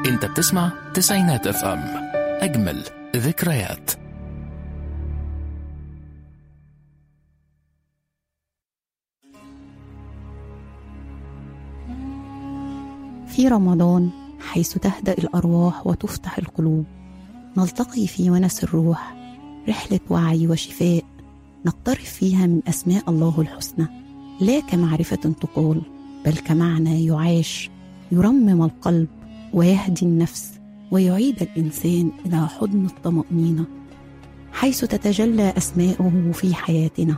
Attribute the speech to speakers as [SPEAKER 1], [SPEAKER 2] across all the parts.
[SPEAKER 1] انت بتسمع تسعينات اف ام اجمل ذكريات
[SPEAKER 2] في رمضان حيث تهدأ الأرواح وتفتح القلوب نلتقي في ونس الروح رحلة وعي وشفاء نقترف فيها من أسماء الله الحسنى لا كمعرفة تقال بل كمعنى يعاش يرمم القلب ويهدي النفس ويعيد الإنسان إلى حضن الطمأنينة حيث تتجلى أسماؤه في حياتنا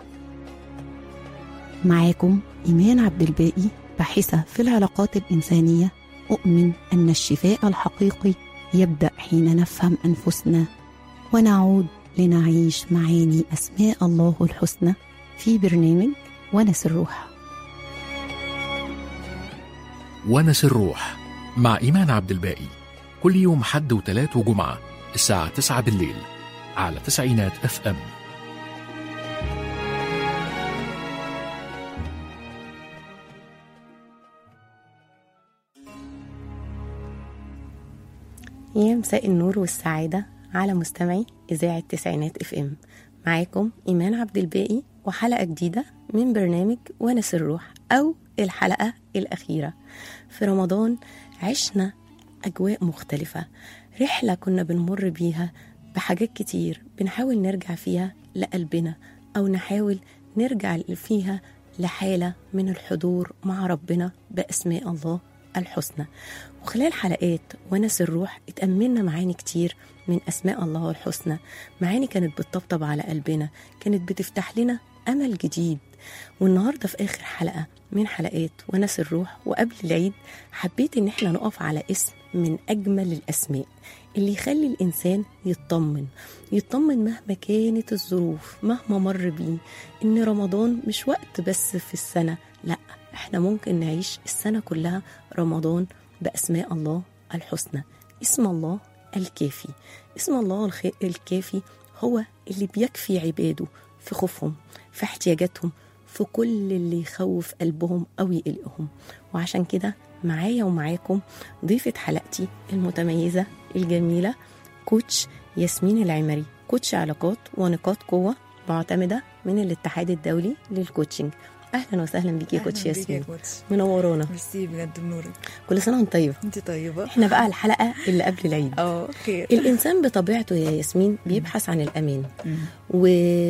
[SPEAKER 2] معاكم إيمان عبد الباقي باحثة في العلاقات الإنسانية أؤمن أن الشفاء الحقيقي يبدأ حين نفهم أنفسنا ونعود لنعيش معاني أسماء الله الحسنى في برنامج ونس الروح
[SPEAKER 1] ونس الروح مع إيمان عبد الباقي كل يوم حد وتلات وجمعة الساعة 9 بالليل على تسعينات اف ام
[SPEAKER 2] يا مساء النور والسعادة على مستمعي إذاعة تسعينات اف ام معاكم إيمان عبد الباقي وحلقة جديدة من برنامج ونس الروح أو الحلقة الأخيرة في رمضان عشنا أجواء مختلفة رحلة كنا بنمر بيها بحاجات كتير بنحاول نرجع فيها لقلبنا أو نحاول نرجع فيها لحالة من الحضور مع ربنا بأسماء الله الحسنى وخلال حلقات ونس الروح اتأملنا معاني كتير من أسماء الله الحسنى معاني كانت بتطبطب على قلبنا كانت بتفتح لنا أمل جديد والنهاردة في آخر حلقة من حلقات ونس الروح وقبل العيد حبيت إن احنا نقف على اسم من أجمل الأسماء اللي يخلي الإنسان يطمن يطمن مهما كانت الظروف مهما مر بيه إن رمضان مش وقت بس في السنة لأ احنا ممكن نعيش السنة كلها رمضان بأسماء الله الحسنى اسم الله الكافي اسم الله الخ... الكافي هو اللي بيكفي عباده في خوفهم في احتياجاتهم في كل اللي يخوف قلبهم أو يقلقهم وعشان كده معايا ومعاكم ضيفة حلقتي المتميزة الجميلة كوتش ياسمين العمري كوتش علاقات ونقاط قوة معتمدة من الاتحاد الدولي للكوتشنج اهلا وسهلا بيكي يا
[SPEAKER 3] أهلاً
[SPEAKER 2] كوتش
[SPEAKER 3] بيك يا
[SPEAKER 2] ياسمين
[SPEAKER 3] كوتش
[SPEAKER 2] منورانا
[SPEAKER 3] ميرسي بجد بنورك
[SPEAKER 2] كل سنه وانت طيبه
[SPEAKER 3] انت طيبه
[SPEAKER 2] احنا بقى الحلقه اللي قبل العيد
[SPEAKER 3] اه خير
[SPEAKER 2] الانسان بطبيعته يا ياسمين بيبحث عن الامان و...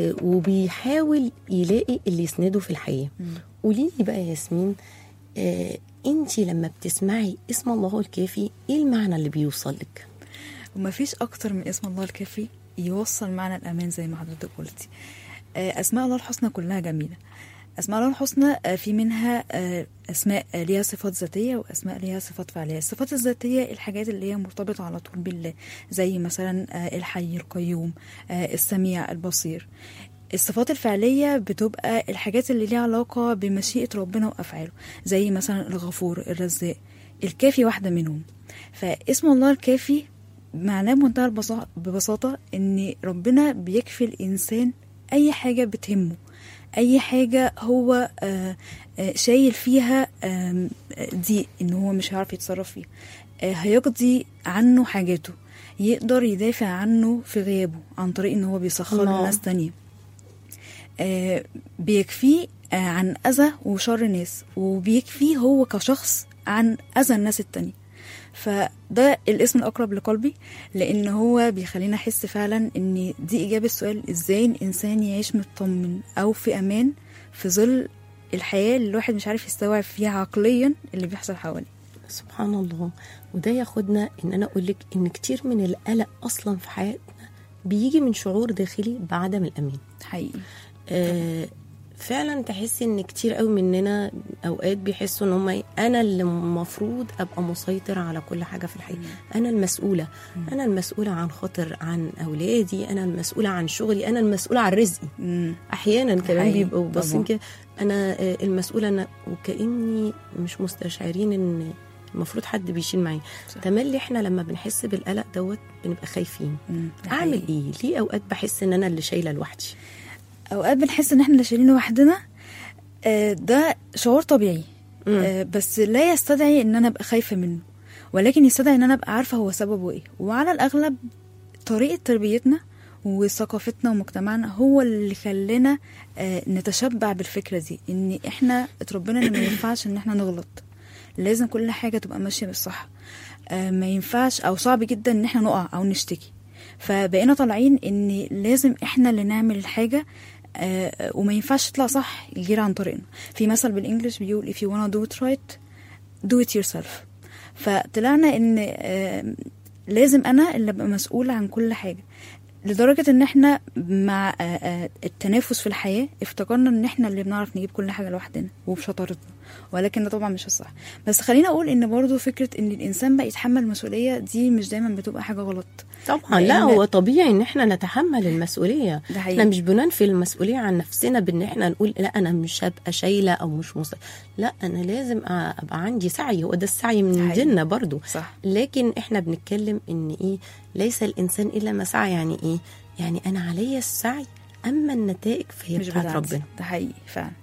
[SPEAKER 2] وبيحاول يلاقي اللي يسنده في الحياه قولي لي بقى يا ياسمين آه انت لما بتسمعي اسم الله الكافي ايه المعنى اللي بيوصل لك
[SPEAKER 3] وما فيش اكتر من اسم الله الكافي يوصل معنى الامان زي ما حضرتك قلتي آه، اسماء الله الحسنى كلها جميله اسماء الله الحسنى آه، في منها آه، اسماء آه، ليها صفات ذاتيه واسماء ليها صفات فعليه الصفات الذاتيه الحاجات اللي هي مرتبطه على طول بالله زي مثلا آه، الحي القيوم آه، السميع البصير الصفات الفعلية بتبقى الحاجات اللي ليها علاقة بمشيئة ربنا وأفعاله زي مثلا الغفور الرزاق الكافي واحدة منهم فاسم الله الكافي معناه بمنتهى البسا- ببساطة إن ربنا بيكفي الإنسان أي حاجة بتهمه أي حاجة هو آه، آه، شايل فيها آم، آه، ضيق إن هو مش هيعرف يتصرف فيها آه، هيقضي عنه حاجاته يقدر يدافع عنه في غيابه عن طريق إن هو بيسخر
[SPEAKER 2] الله.
[SPEAKER 3] لناس تانية آه، بيكفيه آه، عن أذى وشر ناس وبيكفيه هو كشخص عن أذى الناس التانية فده الاسم الأقرب لقلبي لأن هو بيخلينا أحس فعلا إن دي إجابة السؤال إزاي الإنسان يعيش مطمن أو في أمان في ظل الحياة اللي الواحد مش عارف يستوعب فيها عقليا اللي بيحصل حواليه
[SPEAKER 2] سبحان الله وده ياخدنا ان انا اقول لك ان كتير من القلق اصلا في حياتنا بيجي من شعور داخلي بعدم الامان
[SPEAKER 3] حقيقي
[SPEAKER 2] آه فعلا تحسي ان كتير قوي مننا اوقات بيحسوا ان هم انا اللي المفروض ابقى مسيطر على كل حاجه في الحياه انا المسؤوله انا المسؤوله عن خاطر عن اولادي انا المسؤوله عن شغلي انا المسؤوله عن رزقي
[SPEAKER 3] مم.
[SPEAKER 2] احيانا كمان
[SPEAKER 3] حقيقي،
[SPEAKER 2] بيبقوا باصين
[SPEAKER 3] طبعاً.
[SPEAKER 2] كده انا آه، المسؤوله انا وكاني مش مستشعرين ان المفروض حد بيشيل معايا
[SPEAKER 3] صح.
[SPEAKER 2] تملي احنا لما بنحس بالقلق دوت بنبقى خايفين
[SPEAKER 3] مم. ده
[SPEAKER 2] اعمل
[SPEAKER 3] حقيقي.
[SPEAKER 2] ايه ليه اوقات بحس ان انا اللي شايله لوحدي
[SPEAKER 3] اوقات بنحس ان احنا اللي شايلين لوحدنا آه، ده شعور طبيعي
[SPEAKER 2] مم.
[SPEAKER 3] آه، بس لا يستدعي ان انا ابقى خايفه منه ولكن يستدعي ان انا ابقى عارفه هو سببه ايه وعلى الاغلب طريقه تربيتنا وثقافتنا ومجتمعنا هو اللي خلانا آه، نتشبع بالفكره دي ان احنا اتربينا ان ما ينفعش ان احنا نغلط لازم كل حاجه تبقى ماشيه بالصح آه، ما ينفعش او صعب جدا ان احنا نقع او نشتكي فبقينا طالعين ان لازم احنا اللي نعمل الحاجه آه، وما ينفعش تطلع صح غير عن طريقنا في مثل بالانجلش بيقول if you wanna do it right do it yourself فطلعنا ان آه، لازم انا اللي ابقى مسؤول عن كل حاجه لدرجة ان احنا مع آه، آه، التنافس في الحياة افتكرنا ان احنا اللي بنعرف نجيب كل حاجة لوحدنا وبشطارتنا ولكن ده طبعا مش الصح بس خلينا اقول ان برضو فكرة ان الانسان بقى يتحمل مسؤولية دي مش دايما بتبقى حاجة غلط
[SPEAKER 2] طبعا لا
[SPEAKER 3] لأن-
[SPEAKER 2] هو طبيعي ان احنا نتحمل المسؤوليه
[SPEAKER 3] ده
[SPEAKER 2] احنا
[SPEAKER 3] حقيقي
[SPEAKER 2] مش بننفي المسؤوليه عن نفسنا بان احنا نقول لا انا مش هبقى شايله او مش مص... لا انا لازم أ- ابقى عندي سعي هو ده السعي من
[SPEAKER 3] حقيقي.
[SPEAKER 2] الجنه برضو
[SPEAKER 3] صح
[SPEAKER 2] لكن احنا بنتكلم ان ايه ليس الانسان الا ما سعى يعني ايه يعني انا عليا السعي اما النتائج فهي
[SPEAKER 3] مش
[SPEAKER 2] بتاعت
[SPEAKER 3] بتاعتي.
[SPEAKER 2] ربنا
[SPEAKER 3] ده حقيقي فعلا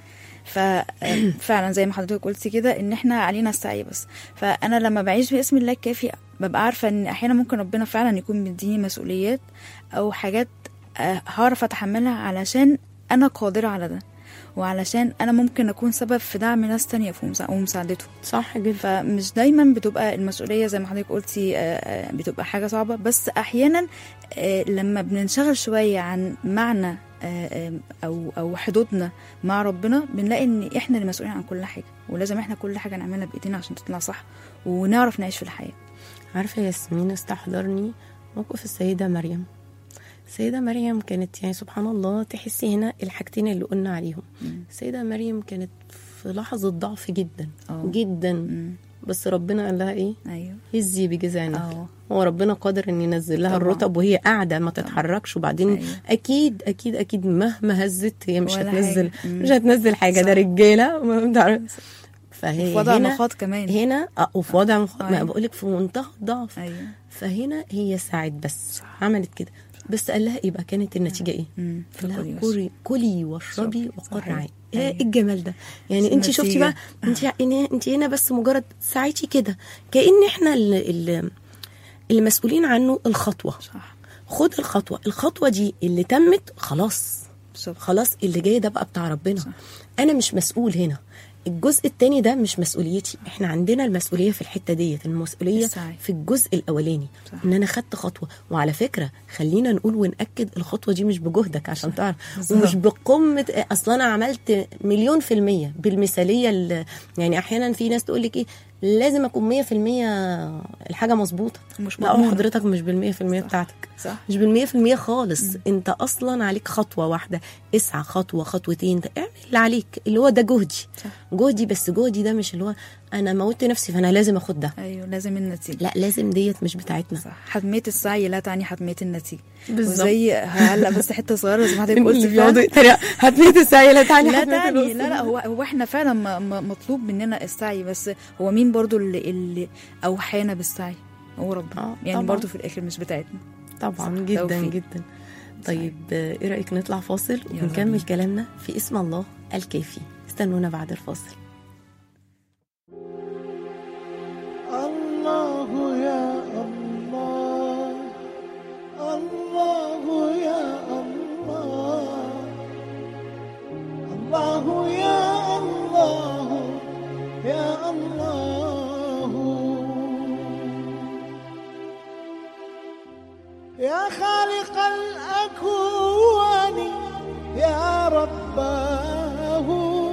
[SPEAKER 3] ففعلا زي ما حضرتك قلتي كده ان احنا علينا السعي بس فانا لما بعيش باسم الله الكافي ببقى عارفه ان احيانا ممكن ربنا فعلا يكون مديني مسؤوليات او حاجات آه، هعرف اتحملها علشان انا قادره على ده وعلشان انا ممكن اكون سبب في دعم ناس تانية في مسا- ومساعدتهم
[SPEAKER 2] صح جدا
[SPEAKER 3] فمش دايما بتبقى المسؤولية زي ما حضرتك قلتي آه، آه، بتبقى حاجة صعبة بس أحيانا آه، لما بننشغل شوية عن معنى آه، آه، أو أو حدودنا مع ربنا بنلاقي إن إحنا اللي مسؤولين عن كل حاجة ولازم إحنا كل حاجة نعملها بإيدينا عشان تطلع صح ونعرف نعيش في الحياة
[SPEAKER 2] عارفه يا ياسمين استحضرني موقف السيده مريم السيدة مريم كانت يعني سبحان الله تحسي هنا الحاجتين اللي قلنا عليهم
[SPEAKER 3] مم.
[SPEAKER 2] السيدة مريم كانت في لحظة ضعف جدا
[SPEAKER 3] اه.
[SPEAKER 2] جدا
[SPEAKER 3] مم.
[SPEAKER 2] بس ربنا قال لها ايه
[SPEAKER 3] أيوه
[SPEAKER 2] هزي بجذع النخل
[SPEAKER 3] اه
[SPEAKER 2] هو ربنا قادر ان ينزل لها
[SPEAKER 3] طبعا.
[SPEAKER 2] الرطب وهي قاعده ما تتحركش وبعدين
[SPEAKER 3] أيوه.
[SPEAKER 2] اكيد اكيد اكيد مهما هزت هي مش
[SPEAKER 3] ولا
[SPEAKER 2] هتنزل
[SPEAKER 3] حاجة. مم.
[SPEAKER 2] مش هتنزل حاجه ده
[SPEAKER 3] صح.
[SPEAKER 2] رجاله ما بتعرف فهي
[SPEAKER 3] في وضع
[SPEAKER 2] هنا
[SPEAKER 3] نقاط كمان
[SPEAKER 2] هنا اه وفي وضع مخ... ما
[SPEAKER 3] أيوه.
[SPEAKER 2] بقول لك في منتهى الضعف
[SPEAKER 3] أيوه
[SPEAKER 2] فهنا هي ساعت بس
[SPEAKER 3] صح.
[SPEAKER 2] عملت كده بس قال لها يبقى كانت النتيجه ايه؟
[SPEAKER 3] مم.
[SPEAKER 2] قال لها
[SPEAKER 3] فكري بس.
[SPEAKER 2] كلي كلي واشربي
[SPEAKER 3] شربي.
[SPEAKER 2] وقري
[SPEAKER 3] صحيح.
[SPEAKER 2] عين ايه
[SPEAKER 3] أيوه.
[SPEAKER 2] الجمال ده يعني انت شفتي
[SPEAKER 3] النتيجة.
[SPEAKER 2] بقى انت انت هنا بس مجرد ساعتي كده كأن احنا اللي, اللي المسؤولين عنه الخطوه
[SPEAKER 3] صح
[SPEAKER 2] خد الخطوه الخطوه دي اللي تمت خلاص
[SPEAKER 3] بالظبط
[SPEAKER 2] خلاص اللي جاي ده بقى بتاع ربنا
[SPEAKER 3] صح.
[SPEAKER 2] انا مش مسؤول هنا الجزء التاني ده مش مسؤوليتي احنا عندنا المسؤوليه في الحته ديت المسؤوليه
[SPEAKER 3] السعي.
[SPEAKER 2] في الجزء الاولاني
[SPEAKER 3] صح.
[SPEAKER 2] ان انا خدت خطوه وعلى فكره خلينا نقول وناكد الخطوه دي مش بجهدك عشان تعرف
[SPEAKER 3] بالظبط.
[SPEAKER 2] ومش بقمه اصلا انا عملت مليون في الميه بالمثاليه ال- يعني احيانا في ناس تقول لك ايه لازم اكون مية في المية الحاجه مظبوطه
[SPEAKER 3] مش
[SPEAKER 2] لا
[SPEAKER 3] مضمونة.
[SPEAKER 2] حضرتك مش بالمية في المية
[SPEAKER 3] صح.
[SPEAKER 2] بتاعتك
[SPEAKER 3] صح
[SPEAKER 2] مش بالمية في المية خالص انت اصلا عليك خطوة واحدة اسعى خطوة خطوتين ده اعمل اللي عليك اللي هو ده جهدي
[SPEAKER 3] صح.
[SPEAKER 2] جهدي بس جهدي ده مش اللي هو انا موتت نفسي فانا لازم اخد ده
[SPEAKER 3] أيوه لازم النتيجة
[SPEAKER 2] لا لازم ديت مش بتاعتنا
[SPEAKER 3] صح حتمية السعي لا تعني حتمية النتيجة
[SPEAKER 2] بالظبط.
[SPEAKER 3] وزي هعلق بس حتة صغيرة زي ما حضرتك
[SPEAKER 2] اللي
[SPEAKER 3] قلت
[SPEAKER 2] بيقعدوا
[SPEAKER 3] فعلا
[SPEAKER 2] يتريقوا هتميت السعي لا تعني
[SPEAKER 3] لا
[SPEAKER 2] هتميت
[SPEAKER 3] تعني
[SPEAKER 2] الوصول.
[SPEAKER 3] لا لا هو هو احنا فعلا م- م- مطلوب مننا السعي بس هو مين برضو اللي, اللي اوحانا بالسعي هو ربنا
[SPEAKER 2] آه،
[SPEAKER 3] يعني
[SPEAKER 2] طبعاً.
[SPEAKER 3] برضو في الاخر مش بتاعتنا
[SPEAKER 2] طبعا
[SPEAKER 3] صح،
[SPEAKER 2] جدا
[SPEAKER 3] توفيق.
[SPEAKER 2] جدا طيب آه، ايه رايك نطلع فاصل
[SPEAKER 3] يلا
[SPEAKER 2] ونكمل
[SPEAKER 3] بينا.
[SPEAKER 2] كلامنا في اسم الله الكافي استنونا بعد الفاصل
[SPEAKER 4] الله يا الله الله يا الله الله يا الله يا الله يا خالق الأكوان يا رباه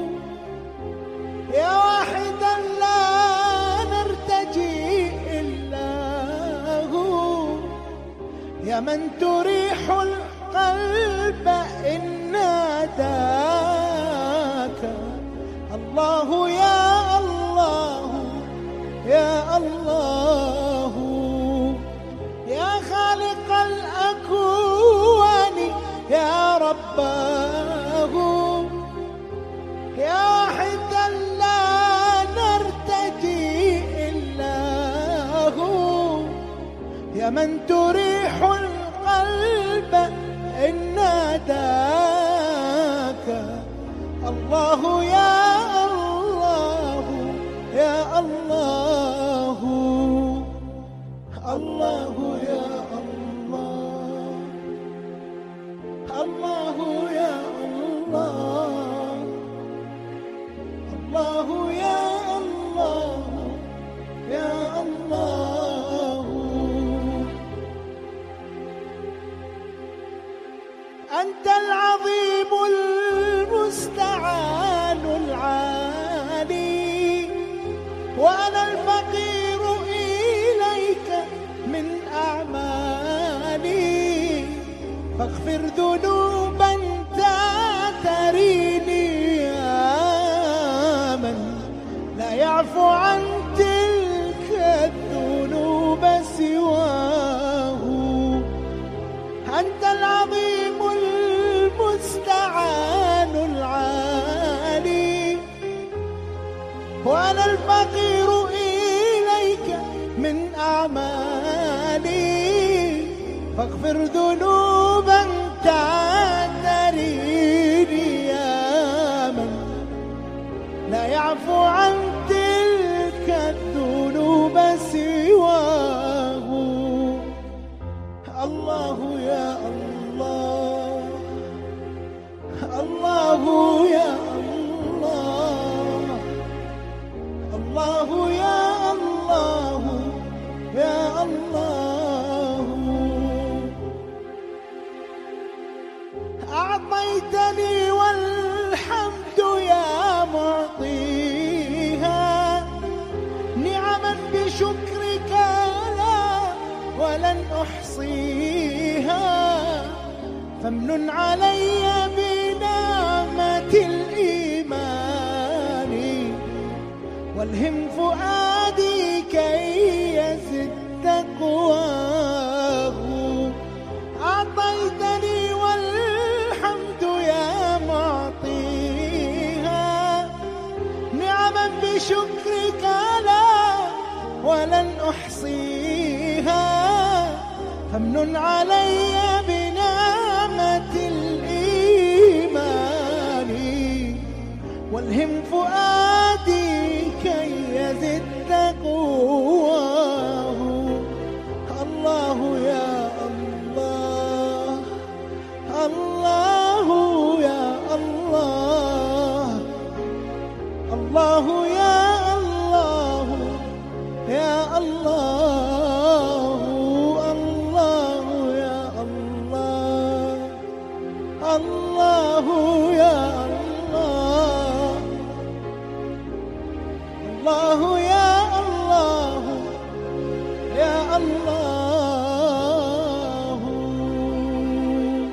[SPEAKER 4] يا واحدا لا نرتجي إلا هو يا من تريح القلب إن ناداك الله يا الله يا الله يا خالق الأكوان يا رباه يا واحدا لا نرتجي إلا هو يا من تريح القلب إن ناداك الله يا الله يا الله الله يا الله يا الله أنت العظيم المستعان العالي وأنا الفقير إليك من أعمالي فاغفر ذنوبا تعتريني يا من لا يعفو عن تلك الذنوب سواه أنت العظيم المستعان العالي وأنا الفقير إليك من أعمالي فاغفر ذنوبا تعتريني يا من لا يعفو عن تلك الذنوب سواه الله يا الله الله يا الله الله يا الله يا الله أعطيتني والحمد يا معطيها نعما بشكرك لا ولن أحصيها فامنن علي بنعمة الإيمان والهم فؤادي كي يزد تقواه أعطيتني والحمد يا معطيها نعما بشكرك لا ولن أحصيها فامنن علي بنعمة الإيمان والهم فؤادي كي يزد قواه الله يا الله الله يا الله الله يا الله يا الله الله يا الله الله يا الله الله يا الله يا الله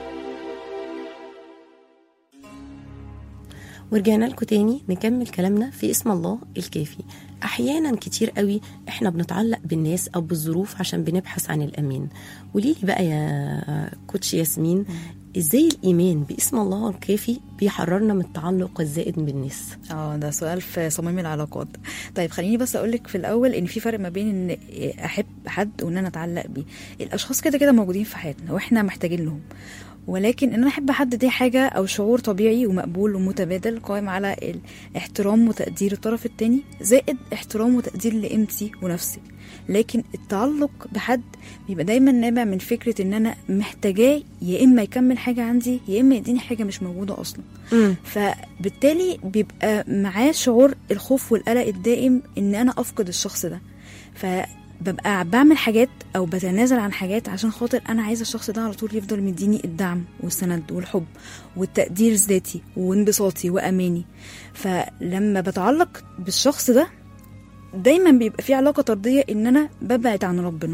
[SPEAKER 2] ورجعنا لكم تاني نكمل كلامنا في اسم الله الكافي احيانا كتير قوي احنا بنتعلق بالناس او بالظروف عشان بنبحث عن الامان قولي لي بقى يا كوتش ياسمين ازاي الايمان باسم الله الكافي بيحررنا من التعلق الزائد بالناس
[SPEAKER 3] اه ده سؤال في صميم العلاقات طيب خليني بس اقول لك في الاول ان في فرق ما بين ان احب حد وان انا اتعلق بيه الاشخاص كده كده موجودين في حياتنا واحنا محتاجين لهم ولكن ان انا احب حد دي حاجه او شعور طبيعي ومقبول ومتبادل قائم على الاحترام وتقدير الطرف التاني زائد احترام وتقدير لقيمتي ونفسي لكن التعلق بحد بيبقى دايما نابع من فكره ان انا محتاجاه يا اما يكمل حاجه عندي يا اما يديني حاجه مش موجوده اصلا فبالتالي بيبقى معاه شعور الخوف والقلق الدائم ان انا افقد الشخص ده فببقى بعمل حاجات او بتنازل عن حاجات عشان خاطر انا عايزه الشخص ده على طول يفضل مديني الدعم والسند والحب والتقدير ذاتي وانبساطي واماني فلما بتعلق بالشخص ده دايما بيبقى في علاقه طرديه ان انا ببعد عن ربنا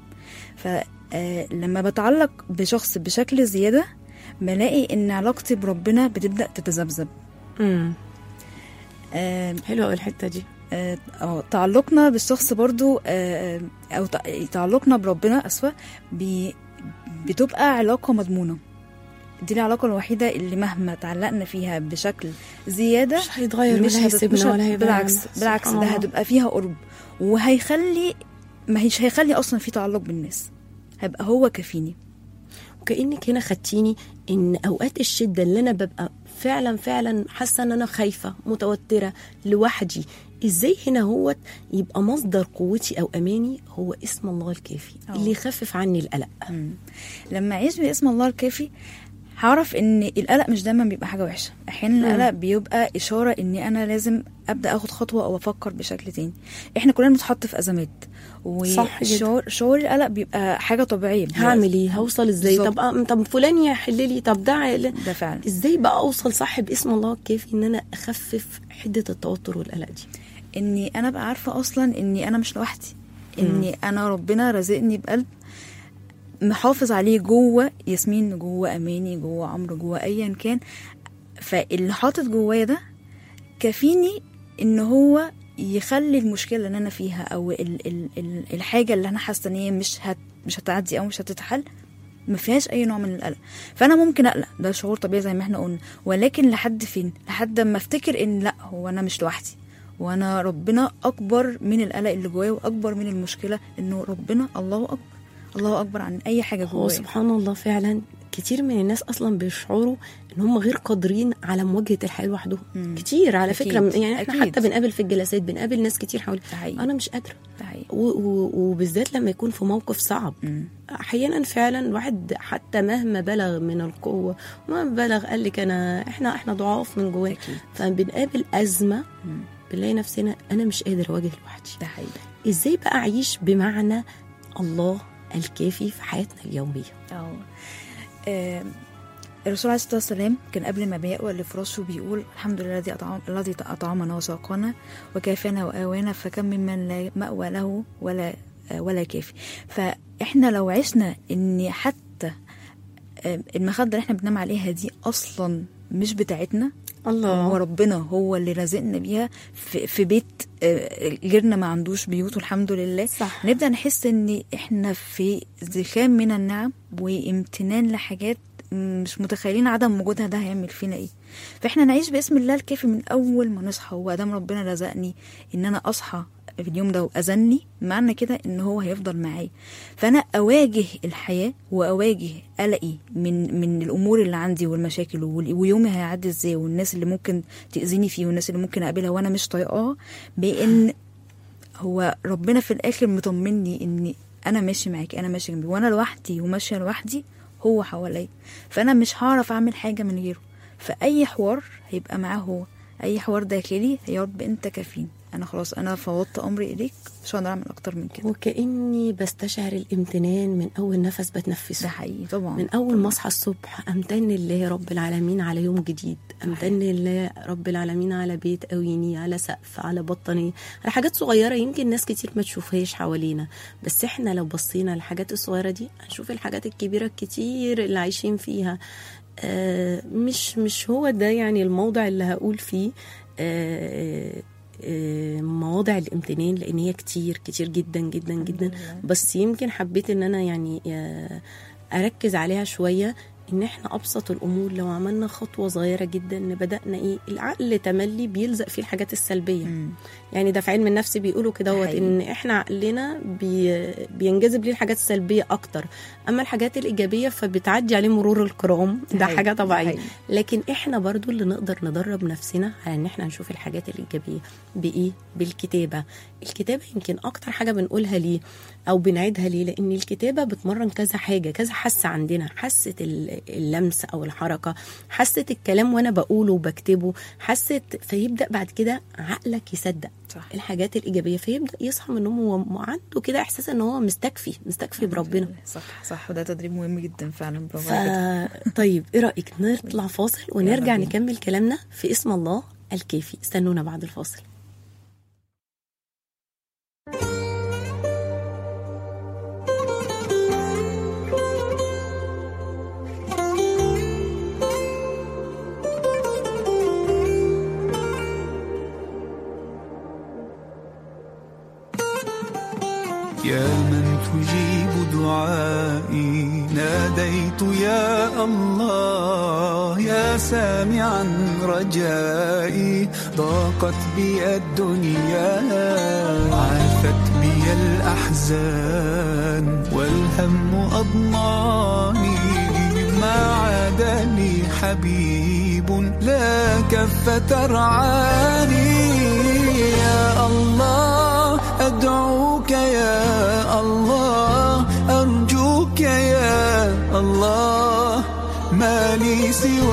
[SPEAKER 3] فلما بتعلق بشخص بشكل زياده بلاقي ان علاقتي بربنا بتبدا تتذبذب
[SPEAKER 2] امم
[SPEAKER 3] آه،
[SPEAKER 2] حلوه قوي الحته دي
[SPEAKER 3] آه، اه تعلقنا بالشخص برضو آه، او تع- تعلقنا بربنا اسفه بي- بتبقى علاقه مضمونه دي العلاقه الوحيده اللي مهما تعلقنا فيها بشكل زياده
[SPEAKER 2] مش هيتغير
[SPEAKER 3] مش
[SPEAKER 2] ولا
[SPEAKER 3] هت- مش
[SPEAKER 2] هيسيبنا
[SPEAKER 3] هت-
[SPEAKER 2] ولا هيبعد
[SPEAKER 3] بالعكس
[SPEAKER 2] عنا.
[SPEAKER 3] بالعكس
[SPEAKER 2] سبحان
[SPEAKER 3] ده
[SPEAKER 2] الله.
[SPEAKER 3] هتبقى فيها قرب وهيخلي ما هيش هيخلي اصلا في تعلق بالناس هيبقى هو كفيني
[SPEAKER 2] وكانك هنا خدتيني ان اوقات الشده اللي انا ببقى فعلا فعلا حاسه ان انا خايفه متوتره لوحدي ازاي هنا هو يبقى مصدر قوتي او اماني هو اسم الله الكافي
[SPEAKER 3] أوه.
[SPEAKER 2] اللي يخفف عني القلق
[SPEAKER 3] مم. لما اعيش باسم الله الكافي هعرف ان القلق مش دايما بيبقى حاجه وحشه احيانا القلق بيبقى اشاره اني انا لازم ابدا اخد خطوه او افكر بشكل تاني احنا كلنا بنتحط في ازمات
[SPEAKER 2] صح جدا.
[SPEAKER 3] وشعور شعور القلق بيبقى حاجه طبيعيه
[SPEAKER 2] هعمل ايه هوصل ازاي
[SPEAKER 3] بالظبط.
[SPEAKER 2] طب آه، طب فلان يحل لي طب ده عقل-
[SPEAKER 3] ده فعلا
[SPEAKER 2] ازاي بقى اوصل صح باسم الله الكافي ان انا اخفف حده التوتر والقلق دي
[SPEAKER 3] اني انا ابقى عارفه اصلا اني انا مش لوحدي اني انا ربنا رزقني بقلب محافظ عليه جوه ياسمين جوه اماني جوه عمرو جوه ايا كان فاللي حاطط جوايا ده كفيني ان هو يخلي المشكله اللي انا فيها او ال ال ال الحاجه اللي انا حاسه ان هي مش هت مش هتعدي او مش هتتحل ما فيهاش اي نوع من القلق فانا ممكن اقلق ده شعور طبيعي زي ما احنا قلنا ولكن لحد فين لحد ما افتكر ان لا هو انا مش لوحدي وانا ربنا اكبر من القلق اللي جوايا واكبر من المشكله انه ربنا الله اكبر الله اكبر عن اي حاجه
[SPEAKER 2] هو
[SPEAKER 3] جوايا
[SPEAKER 2] سبحان الله فعلا كتير من الناس اصلا بيشعروا ان هم غير قادرين على مواجهه الحياه لوحدهم
[SPEAKER 3] مم.
[SPEAKER 2] كتير على
[SPEAKER 3] أكيد.
[SPEAKER 2] فكره يعني احنا
[SPEAKER 3] أكيد.
[SPEAKER 2] حتى بنقابل في الجلسات بنقابل ناس كتير حوالي
[SPEAKER 3] ده حقيقي
[SPEAKER 2] انا مش قادره
[SPEAKER 3] ده حقيقي
[SPEAKER 2] و- و- وبالذات لما يكون في موقف صعب
[SPEAKER 3] مم.
[SPEAKER 2] احيانا فعلا الواحد حتى مهما بلغ من القوه ومهما بلغ قال لك انا احنا احنا ضعاف من جوانا
[SPEAKER 3] اكيد
[SPEAKER 2] فبنقابل ازمه
[SPEAKER 3] مم.
[SPEAKER 2] بنلاقي نفسنا انا مش قادر اواجه لوحدي
[SPEAKER 3] ده حقيقي
[SPEAKER 2] ازاي بقى اعيش بمعنى الله الكافي في حياتنا اليوميه
[SPEAKER 3] اه آم، الرسول عليه الصلاه والسلام كان قبل ما بيأوى لفراشه بيقول الحمد لله الذي أطعم الذي اطعمنا وساقنا وكافانا واوانا فكم ممن لا مأوى له ولا آه، ولا كافي فاحنا لو عشنا ان حتى آم، المخده اللي احنا بننام عليها دي اصلا مش بتاعتنا هو
[SPEAKER 2] الله
[SPEAKER 3] ربنا هو اللي رزقنا بيها في, في بيت آه، غيرنا ما عندوش بيوت والحمد لله
[SPEAKER 2] صح
[SPEAKER 3] نبدا نحس ان احنا في زخام من النعم وامتنان لحاجات مش متخيلين عدم وجودها ده هيعمل فينا ايه فاحنا نعيش باسم الله الكافي من اول ما نصحى هو ادام ربنا رزقني ان انا اصحى في اليوم ده واذني معنى كده ان هو هيفضل معايا فانا اواجه الحياه واواجه قلقي من من الامور اللي عندي والمشاكل وال- ويومي هيعدي ازاي والناس اللي ممكن تاذيني فيه والناس اللي ممكن اقابلها وانا مش طايقاها بان هو ربنا في الاخر مطمني ان انا ماشي معاك انا ماشي جنبي وانا لوحدي وماشيه لوحدي هو حواليا فانا مش هعرف اعمل حاجه من غيره فاي حوار هيبقى معاه هو اي حوار داخلي يا رب انت كفين انا خلاص انا فوضت امري اليك مش هقدر اعمل اكتر من كده
[SPEAKER 2] وكاني بستشعر الامتنان من اول نفس
[SPEAKER 3] ده
[SPEAKER 2] بتنفسه
[SPEAKER 3] حقيقي طبعا
[SPEAKER 2] من اول ما اصحى الصبح امتن لله رب العالمين على يوم جديد امتن لله رب العالمين على بيت قويني على سقف على بطانيه على حاجات صغيره يمكن ناس كتير ما تشوفهاش حوالينا بس احنا لو بصينا للحاجات الصغيره دي هنشوف الحاجات الكبيره الكتير اللي عايشين فيها آه مش مش هو ده يعني الموضع اللي هقول فيه آه آه، مواضع الامتنان لان هي كتير كتير جدا جدا جدا
[SPEAKER 3] لله.
[SPEAKER 2] بس يمكن حبيت ان انا يعني آه، اركز عليها شويه ان احنا ابسط الامور لو عملنا خطوه صغيره جدا ان بدانا ايه العقل تملي بيلزق فيه الحاجات السلبيه
[SPEAKER 3] مم.
[SPEAKER 2] يعني ده في علم النفس بيقولوا كده هوت
[SPEAKER 3] حقيقي.
[SPEAKER 2] ان احنا عقلنا بي بينجذب ليه الحاجات السلبيه اكتر اما الحاجات الايجابيه فبتعدي عليه مرور الكرام ده
[SPEAKER 3] حقيقي.
[SPEAKER 2] حاجه
[SPEAKER 3] ده
[SPEAKER 2] طبيعيه
[SPEAKER 3] حقيقي.
[SPEAKER 2] لكن احنا برضو اللي نقدر ندرب نفسنا على ان احنا نشوف الحاجات الايجابيه بايه بالكتابه الكتابه يمكن اكتر حاجه بنقولها ليه او بنعيدها ليه لان الكتابه بتمرن كذا حاجه كذا حاسه عندنا حاسه ال- اللمس او الحركه حاسه الكلام وانا بقوله وبكتبه حاسه فيبدا بعد كده عقلك يصدق
[SPEAKER 3] صح
[SPEAKER 2] الحاجات الايجابيه فيبدا يصحى من النوم وهو عنده كده احساس ان هو مستكفي مستكفي بربنا
[SPEAKER 3] صح صح وده تدريب مهم جدا فعلا برافو
[SPEAKER 2] ف...
[SPEAKER 3] عليك.
[SPEAKER 2] طيب ايه رايك نطلع فاصل ونرجع
[SPEAKER 3] بينا.
[SPEAKER 2] نكمل كلامنا في اسم الله الكافي استنونا بعد الفاصل
[SPEAKER 5] يا من تجيب دعائي ناديت يا الله يا سامعا رجائي ضاقت بي الدنيا عافت بي الأحزان والهم أضناني ما عاد لي حبيب لا كف ترعاني يا الله أدعوك يا الله أرجوك يا الله ما لي لي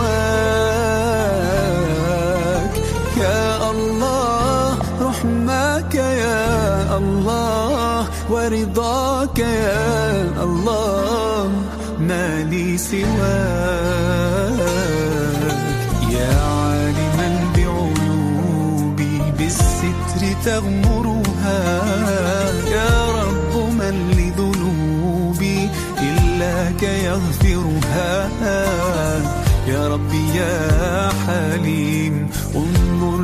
[SPEAKER 5] سواك يا الله رحمك يا الله ورضاك يا الله ما لي سواك يا عالما بعيوبي بالستر تغمرها يا رب من لذنوبي إلاك يغفرها يا ربي يا حليم انظر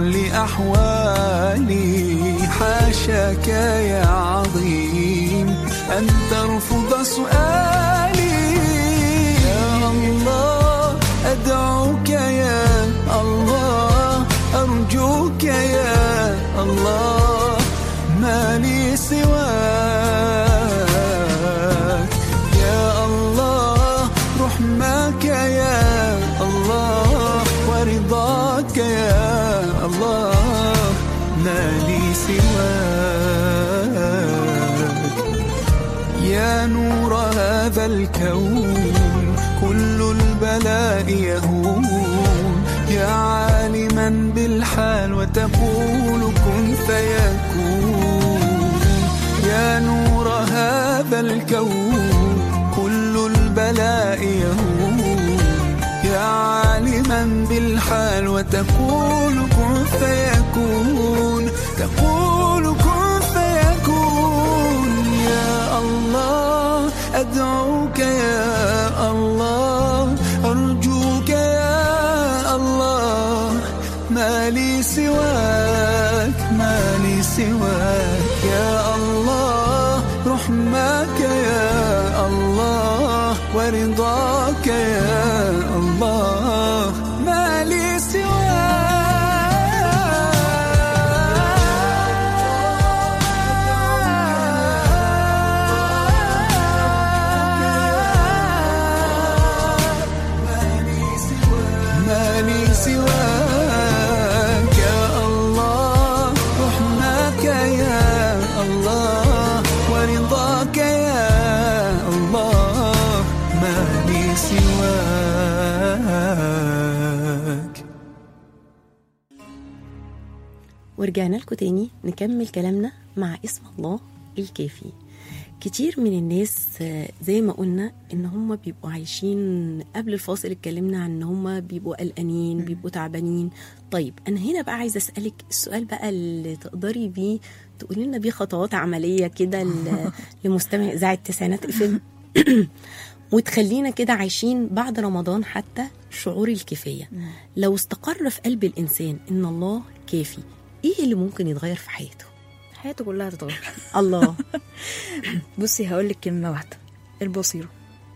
[SPEAKER 5] لأحوالي حاشاك يا عظيم أن ترفض سؤالي يا الله أدعوك يا الله أرجوك يا الله ما لي سواك يا الله رحمك يا الله ورضاك يا الله ما لي سواك يا نور هذا الكون كل البلاء يهون يا عالما بالحال وتقول كن فيكون يا نور هذا الكون كل البلاء يهون يا عالما بالحال وتقول كن فيكون تقول كن فيكون يا الله أدعوك يا الله أرجوك يا الله ما لي سواك ما لي سواك يا الله رحمك يا الله ورضاك يا الله ما لي سواك ما لي سواك يا الله رحمك يا الله ورضاك يا الله ما لي سواك
[SPEAKER 2] ورجعنا لكم تاني نكمل كلامنا مع اسم الله الكافي كتير من الناس آه، زي ما قلنا ان هم بيبقوا عايشين قبل الفاصل اتكلمنا عن ان هم بيبقوا قلقانين بيبقوا تعبانين طيب انا هنا بقى عايزه اسالك السؤال بقى اللي تقدري بيه تقولي لنا بيه خطوات عمليه كده ل- لمستمع اذاعه التسعينات اف وتخلينا كده عايشين بعد رمضان حتى شعور الكفايه لو استقر في قلب الانسان ان الله كافي ايه اللي ممكن يتغير في حياته
[SPEAKER 3] حياته كلها هتتغير
[SPEAKER 2] الله
[SPEAKER 3] بصي هقول لك كلمه واحده البصيره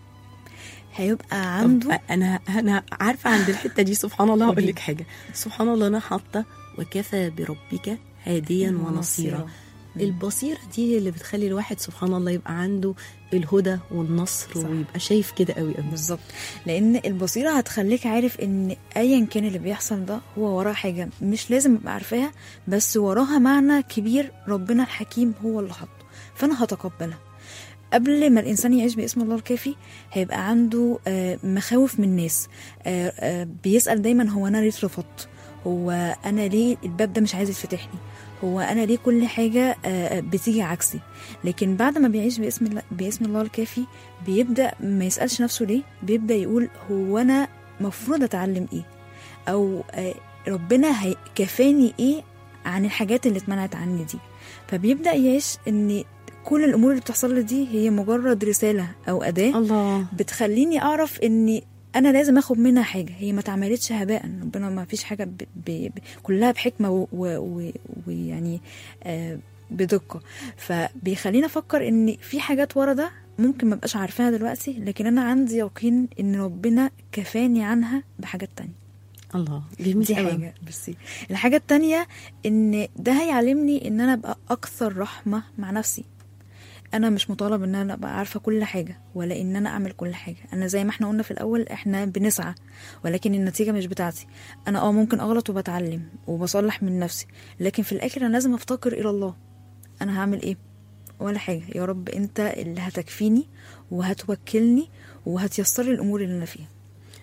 [SPEAKER 3] هيبقى عنده
[SPEAKER 2] طب انا انا عارفه عند الحته دي سبحان الله هقول لك حاجه سبحان الله انا حاطه وكفى بربك هاديا ونصيرا البصيرة دي هي اللي بتخلي الواحد سبحان الله يبقى عنده الهدى والنصر
[SPEAKER 3] صح.
[SPEAKER 2] ويبقى شايف كده قوي قوي
[SPEAKER 3] بالظبط لان البصيره هتخليك عارف ان ايا كان اللي بيحصل ده هو وراه حاجه مش لازم ابقى عارفاها بس وراها معنى كبير ربنا الحكيم هو اللي حطه فانا هتقبلها قبل ما الانسان يعيش باسم الله الكافي هيبقى عنده آه، مخاوف من الناس آه، آه، بيسال دايما هو انا ليه اترفضت هو انا ليه الباب ده مش عايز يتفتح لي هو انا ليه كل حاجه آه، بتيجي عكسي لكن بعد ما بيعيش باسم الله باسم الله الكافي بيبدا ما يسالش نفسه ليه بيبدا يقول هو انا مفروض اتعلم ايه او آه، ربنا هي- كفاني ايه عن الحاجات اللي اتمنعت عني دي فبيبدا يعيش ان كل الامور اللي بتحصل لي دي هي مجرد رساله او اداه
[SPEAKER 2] الله
[SPEAKER 3] بتخليني اعرف اني انا لازم اخد منها حاجه هي ما اتعملتش هباء ربنا ما فيش حاجه ب... ب... ب... كلها بحكمه ويعني و... و... ويعني، آه بدقه فبيخليني افكر ان في حاجات ورا ده ممكن ما بقاش عارفاها دلوقتي لكن انا عندي يقين ان ربنا كفاني عنها بحاجات تانية
[SPEAKER 2] الله جميل
[SPEAKER 3] دي
[SPEAKER 2] قوي.
[SPEAKER 3] حاجه بصي الحاجه التانية ان ده هيعلمني ان انا ابقى اكثر رحمه مع نفسي انا مش مطالب ان انا ابقى عارفه كل حاجه ولا ان انا اعمل كل حاجه انا زي ما احنا قلنا في الاول احنا بنسعى ولكن النتيجه مش بتاعتي انا اه ممكن اغلط وبتعلم وبصلح من نفسي لكن في الاخر انا لازم افتقر الى الله انا هعمل ايه ولا حاجه يا رب انت اللي هتكفيني وهتوكلني وهتيسر لي الامور اللي انا فيها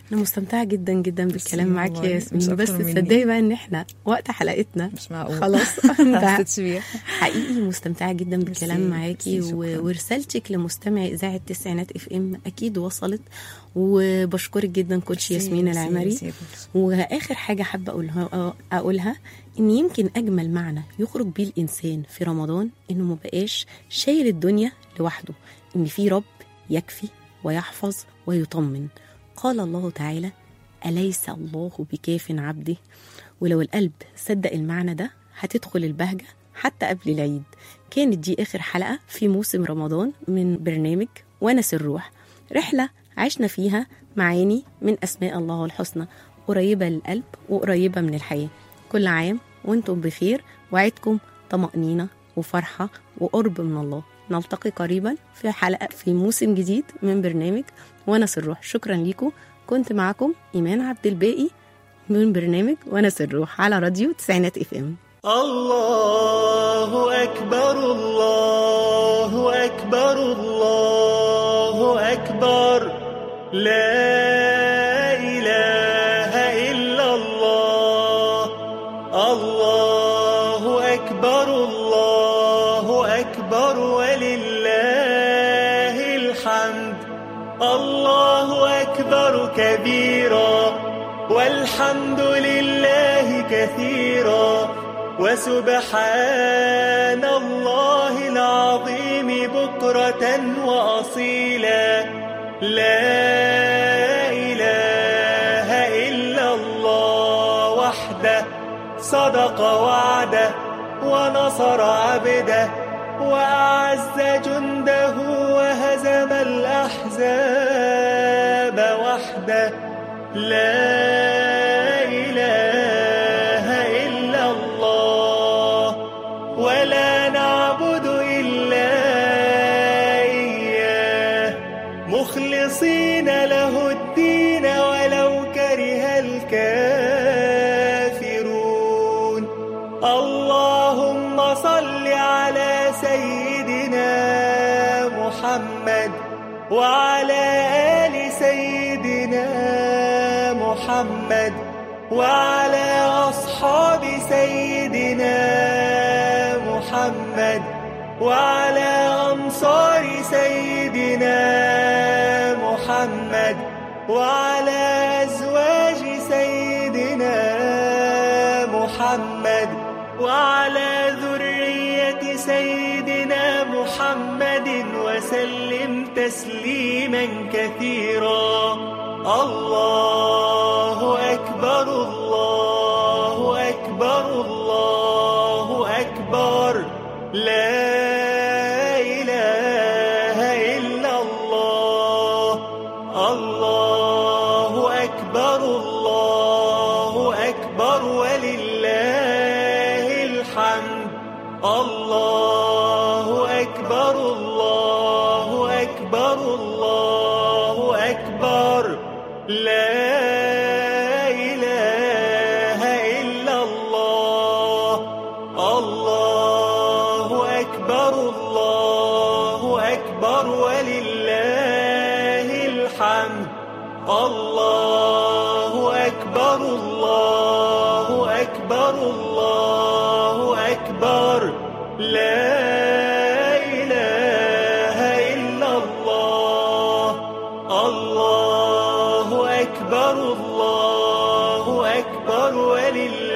[SPEAKER 2] انا مستمتعه جدا جدا بالكلام
[SPEAKER 3] ميرسي
[SPEAKER 2] معاك يا
[SPEAKER 3] والله، مش
[SPEAKER 2] ياسمين
[SPEAKER 3] أكتر
[SPEAKER 2] بس
[SPEAKER 3] مني.
[SPEAKER 2] تصدقي بقى ان احنا وقت حلقتنا
[SPEAKER 3] مش معقول
[SPEAKER 2] خلاص
[SPEAKER 3] ما
[SPEAKER 2] انتهى.
[SPEAKER 3] حسيتش بيها
[SPEAKER 2] حقيقي مستمتعه جدا بالكلام
[SPEAKER 3] ميرسي،
[SPEAKER 2] معاكي
[SPEAKER 3] ميرسي،
[SPEAKER 2] و-
[SPEAKER 3] شكراً.
[SPEAKER 2] ورسالتك لمستمعي اذاعه التسعينات اف ام اكيد وصلت وبشكرك جدا كوتش
[SPEAKER 3] ميرسي،
[SPEAKER 2] ياسمين
[SPEAKER 3] ميرسي،
[SPEAKER 2] العمري
[SPEAKER 3] ميرسي يا كوتش.
[SPEAKER 2] واخر حاجه حابه اقولها اقولها ان يمكن اجمل معنى يخرج بيه الانسان في رمضان انه ما بقاش شايل الدنيا لوحده ان في رب يكفي ويحفظ ويطمن قال الله تعالى اليس الله بكاف عبده ولو القلب صدق المعنى ده هتدخل البهجه حتى قبل العيد كانت دي اخر حلقه في موسم رمضان من برنامج ونس الروح رحله عشنا فيها معاني من اسماء الله الحسنى قريبه للقلب وقريبه من الحياه كل عام وانتم بخير وعدكم طمأنينة وفرحة وقرب من الله نلتقي قريبا في حلقة في موسم جديد من برنامج ونس الروح شكرا لكم كنت معكم إيمان عبد الباقي من برنامج ونس الروح على راديو تسعينات اف ام
[SPEAKER 4] الله أكبر الله أكبر الله أكبر لا إله إلا الله الله أكبر الله أكبر ولله الحمد الله أكبر كبيرا والحمد لله كثيرا وسبحان الله العظيم بكرة وأصيلا لا إله إلا الله وحده صدق وعده ونصر عبده وأعز جنده وهزم الأحزاب وحده لا إله إلا الله ولا نعبد إلا إياه مخلصين له الدين ولو كره الكافرون اللهم صل على سيدنا محمد وعلى آل سيدنا محمد وعلى أصحاب سيدنا محمد وعلى أنصار سيدنا محمد وعلى أزواج سيدنا محمد وعلى ذرية سيدنا محمد وسلم تسليما كثيرا الله أكبر الله أكبر الله أكبر لا إله إلا الله الله أكبر الله أكبر ولله الحمد الله أكبر الله أكبر الله أكبر لا إله إلا الله الله أكبر الله أكبر ولله الحمد الله أكبر الله أكبر الله أكبر لا إله إلا الله الله أكبر الله أكبر ولله